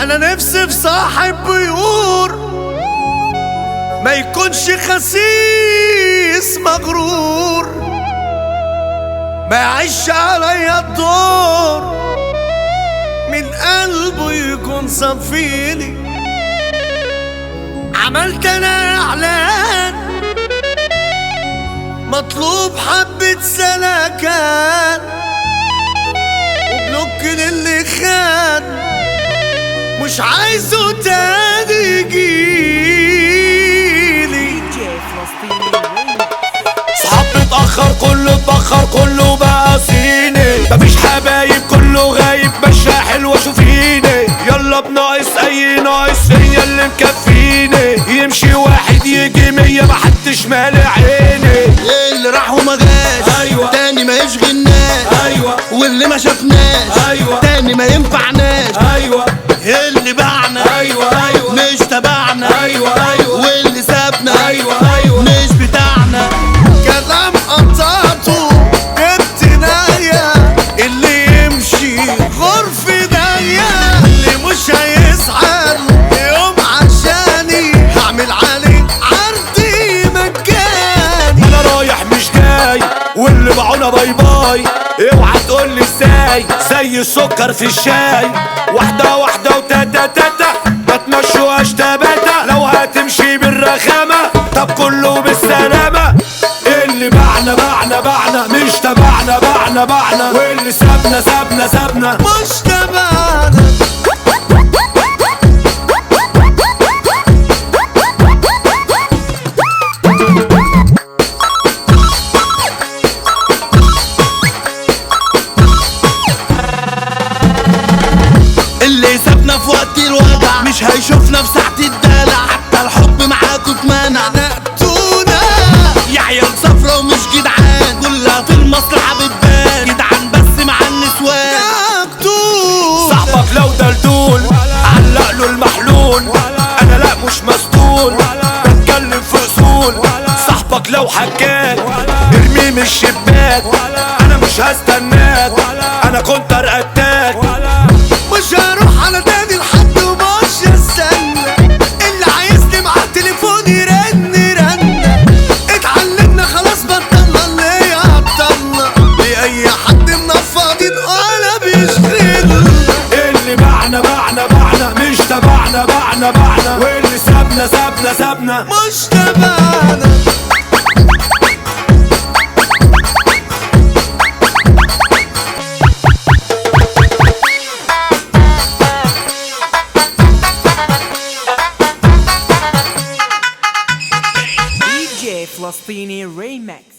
انا نفسي في صاحب بيور ما يكونش خسيس مغرور ما يعيش عليا الدور من قلبه يكون صفيلي عملت انا اعلان مطلوب حبة سلكان وبلوك للي خان مش عايزه تاني يجيلي صحاب متأخر كله اتبخر كله بقى صيني مفيش حبايب كله غايب مشى حلوة شوفيني يلا بناقص اي ناقص هي اللي مكفيني يمشي واحد يجي مية محدش مالي عيني اللي راح وما جاش أيوة. تاني ما يشغلناش ايوه واللي ما شافناش أيوة. تاني ما ينفعناش ايوه اللي باعنا ايوه ايوه مش تبعنا ايوه ايوه واللي سابنا ايوه ايوه مش بتاعنا كلام قطعته جبت نايا اللي يمشي غرف ضيق اللي مش هيسعد يوم عشاني هعمل عليه عرضي مجاني انا رايح مش جاي واللي باعونا باي باي اوعى تقول لي ازاي زي السكر في الشاي واحدة واحدة وتاتا تاتا ما تمشوهاش تباتا لو هتمشي بالرخامة طب كله بالسلامة اللي باعنا باعنا باعنا مش تبعنا باعنا باعنا واللي سابنا سابنا سابنا مش تبعنا اللي سابنا في وقت الوجع مش هيشوفنا في ساعة الدلع حتى الحب معاكوا اتمنع نقتونا يا عيال صفرا ومش جدعان كلها في المصلحة بتبان جدعان بس مع النسوان نقتونا صاحبك لو دلدول علق له المحلول انا لا مش مسطول بتكلم في اصول صاحبك لو حكاك ارميه من الشباك انا مش هستناك انا كنت ارقدتك مش هروح على تاني لحد ومش هستنى اللي عايزني مع التليفون يرن رن اتعلمنا خلاص بطلنا اللي يعطلنا لأي حد منفضين ولا بيشغل اللي باعنا باعنا باعنا مش تبعنا باعنا باعنا واللي سابنا سابنا سابنا مش تبعنا DJ Flostini Remix